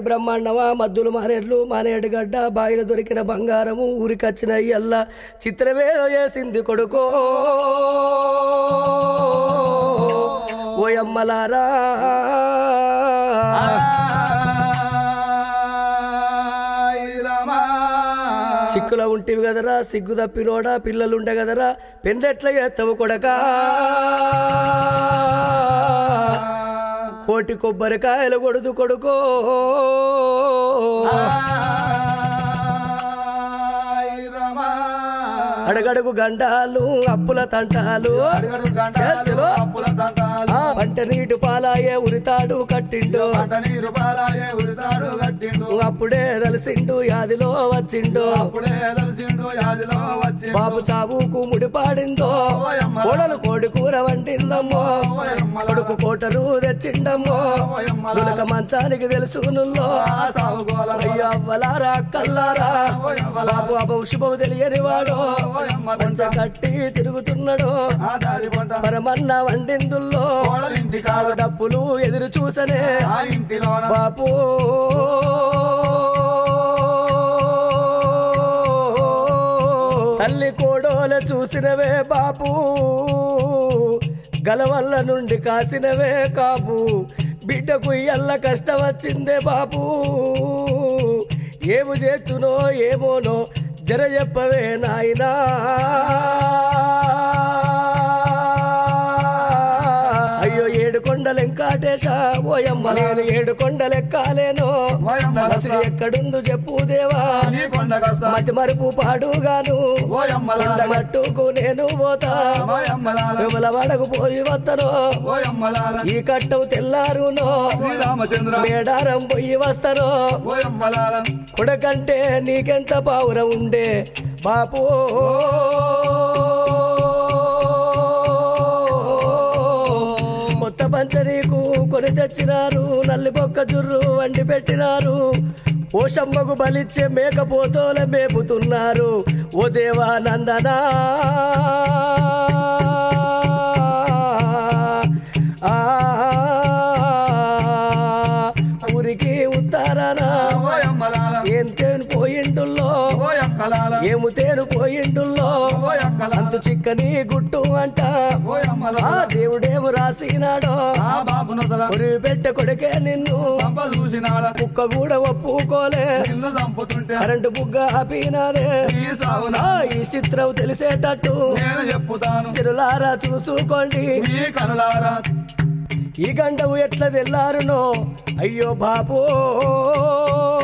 మానేడు బ్రహ్మాండమా మద్దులు మానేడ్లు మానేడు గడ్డ బాయిలు దొరికిన బంగారము ఊరికొచ్చిన అయ్యల్లా చిత్రమేదో చేసింది కొడుకో ఓయమ్మలారా చిక్కుల ఉంటివి కదరా సిగ్గు తప్పినోడా పిల్లలుండే కదరా పెందెట్ల చేస్తావు కొడకా కోటి కొబ్బరికాయలు కొడుదు కొడుకో అడగడుగు గండాలు అప్పుల తంటాలు చలో. ఆ పంట నీటి పాలాయే ఉరితాడు కట్టిండు అప్పుడే తెలిసిండు యాదిలో వచ్చిండు బాబు చావుకు ముడిపాడిందో కోడలు కోడి కూర వండిందమ్మో కొడుకు కోటరు తెచ్చిండమ్మో నులక మంచానికి తెలుసు నుల్లో అయ్యో అవ్వలారా కల్లారా బాబు అభం శుభం తెలియని వాడు కొంచెం కట్టి తిరుగుతున్నాడు మరమన్న వండిందుల్లో సాగు డప్పులు ఎదురు చూసనే బాపు తల్లి కోడోల చూసినవే బాపు గలవల్ల నుండి కాసినవే కాపు బిడ్డకు ఎల్ల కష్టం వచ్చిందే బాపు ఏము చేస్తునో ఏమోనో జర చెప్పవే నాయనా అయ్యో ఏడు కొండలెంకాటేశ ఓయమ్మ నేను ఏడు కొండలెక్కాలేనో అసలు ఎక్కడుందో చెప్పు దేవా మతి మరుపు పాడుగాను కొండ మట్టుకు నేను పోతా విమల వడకు పోయి వస్తాను ఈ కట్టం తెల్లారునో శ్రీరామచంద్ర మేడారం పోయి వస్తాను ఓయమ్మలాల కొడకంటే నీకెంత పావురం ఉండే బాపు కొత్త పంచ నీకు కొని తెచ్చినారు నల్లి బొక్క జుర్రు వండి పెట్టినారు ఓ శమ్మకు బలిచ్చే మేకపోతోల మేపుతున్నారు ఓ దేవా నందనా ఆ ఊరికి ఉత్తరానా ఓయమ్మలాల ఏం తేను పోయిండుల్లో ఓయక్కలాల ఏము తేను పోయిండుల్లో ఓయక్కలాల అంతు చిక్కని గుట్టు అంట ఓయమ్మలాల ఆ దేవుడేము రాసినాడో ఆ బాబు నొసల కొరివి పెట్ట కొడుకే నిన్ను సంప చూసినాడ కుక్క కూడా ఒప్పుకోలే నిన్ను చంపుతుంటే కరెంటు బుగ్గ ఆపినాదే ఈ సావున ఆ ఈ చిత్రం తెలిసేటట్టు నేను చెప్పుతాను తిరులారా చూసుకోండి మీ కనులారా ఈ గంటవు ఎట్లా తెల్లారునో అయ్యో బాబో